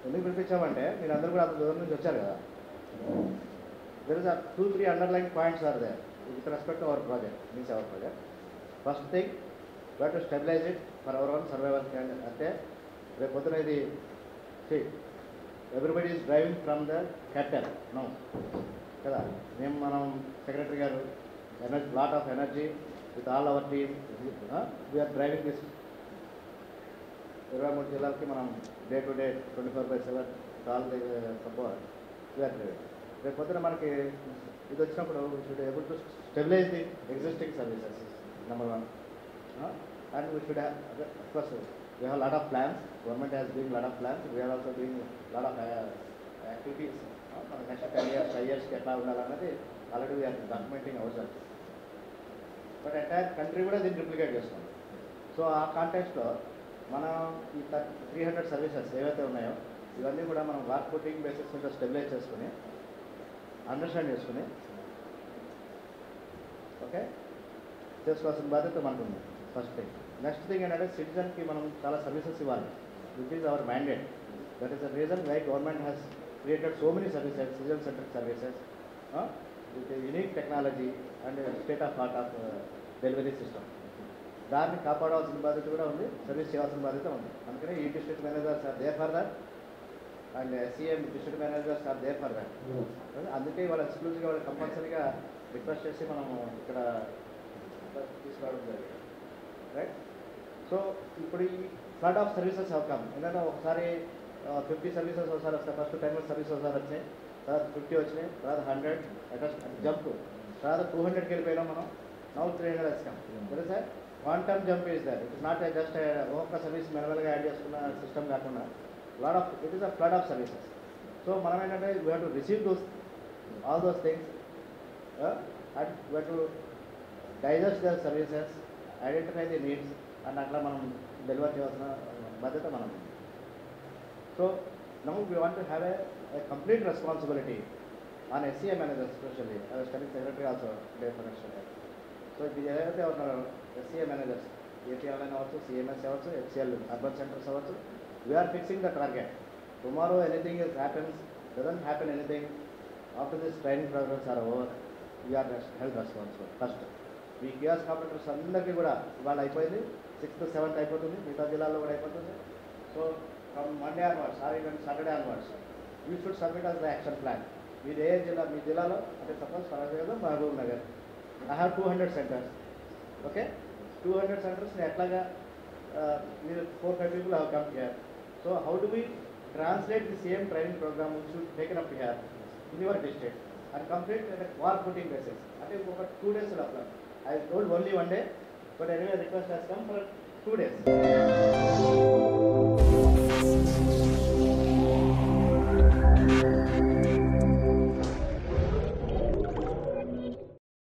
ఎందుకు పిలిపించామంటే మీరు అందరూ కూడా అంత దూరం నుంచి వచ్చారు కదా there is two three underline points are there with respect to our project means our project first thing why to stabilize it for our own survival అంటే రేపు పొద్దున ఇది everybody is driving from the capital no కదా మేము మనం secretary గారు energy lot of energy with all our team we're driving this ఇరవై మూడు జిల్లాలకి మనం day to day twenty four by seven all the support we're driving రేపు పొద్దున మనకి ఇది వచ్చినప్పుడు should able to stabilize the existing services number one and we should have course we have lot of plans government has doing lot of plans we're also doing lot of activities మన next ten years five ఇయర్స్కి ఎట్లా ఉండాలన్నది already we're documenting our self but entire country కూడా దీన్ని replicate చేస్తుంది so ఆ కాంటెక్స్లో మనం ఈ త్రీ హండ్రెడ్ సర్వీసెస్ ఏవైతే ఉన్నాయో ఇవన్నీ కూడా మనం వర్క్ పుట్టింగ్ బేసిస్ మీద స్టెబిలైజ్ చేసుకుని అండర్స్టాండ్ చేసుకుని ఓకే చేసుకోవాల్సిన బాధ్యత మనకు ఉంది ఫస్ట్ థింగ్ నెక్స్ట్ థింగ్ ఏంటంటే సిటిజన్కి మనం చాలా సర్వీసెస్ ఇవ్వాలి which is our mandate that is the reason why government has created so many services citizen centric services with unique technology and state of art of delivery system దాన్ని కాపాడాల్సిన బాధ్యత కూడా ఉంది service చేయాల్సిన బాధ్యత ఉంది అందుకని ఈ district managers are they for that and CM district managers are they for that అందుకే వాళ్ళు ఎక్స్క్లూజివ్గా వాళ్ళు కంపల్సరీగా రిక్వెస్ట్ చేసి మనము ఇక్కడ తీసుకురావడం జరిగింది రైట్ సో ఇప్పుడు ఈ ఫ్లడ్ ఆఫ్ సర్వీసెస్ అవుతాం ఎందుకంటే ఒకసారి ఫిఫ్టీ సర్వీసెస్ ఒకసారి వస్తాయి ఫస్ట్ టైం సర్వీస్ ఒకసారి వచ్చాయి తర్వాత ఫిఫ్టీ వచ్చినాయి తర్వాత హండ్రెడ్ జంప్ తర్వాత టూ హండ్రెడ్కి వెళ్ళిపోయినాం మనం నౌ త్రీ హండ్రెడ్ వచ్చాం తెలుసా one time jump is that it is not just ఒక్క సర్వీస్ మెల్లమెల్లగా యాడ్ చేసుకున్న సిస్టమ్ కాకుండా lot of it is a flood of services so మనం ఏంటంటే we have to receive those all those things and we have to digest the services identify the needs and అట్లా మనం deliver చేయాల్సిన బాధ్యత మనం ఉంది so now we want to have a complete responsibility on SCA manager especially అదే standing secretary also day financial so ఇది ఏదైతే ఉన్నారో ఎస్సీఏ మేనేజర్స్ ఏటీఎల్ఎన్ అవ్వచ్చు సిఎంఎస్ అవ్వచ్చు హెచ్సిఎల్ అర్బన్ సెంటర్స్ అవ్వచ్చు we're fixing the target tomorrow anything is happens doesn't happen anything after this training programmes are over we're held responsible first మీ కియాస్ కాంపిటర్స్ అందరికీ కూడా ఇవాళ అయిపోయింది సిక్స్త్ సెవెంత్ అయిపోతుంది మిగతా జిల్లాల్లో కూడా అయిపోతుంది so from Monday onwards or even Saturday onwards you should submit us the action plan మీరు ఏ జిల్లా మీ జిల్లాలో అంటే సపోజ్ ఫరాజ్ Mahabubnagar I have two hundred centres okay two hundred సెంటర్స్ని ఎట్లాగా మీరు four five people have come here so how do be translate the same training programme should taken up here in your district and complete work putting basis అంటే ఒక two days అట్లా I told only one day but anyway request he's come for two days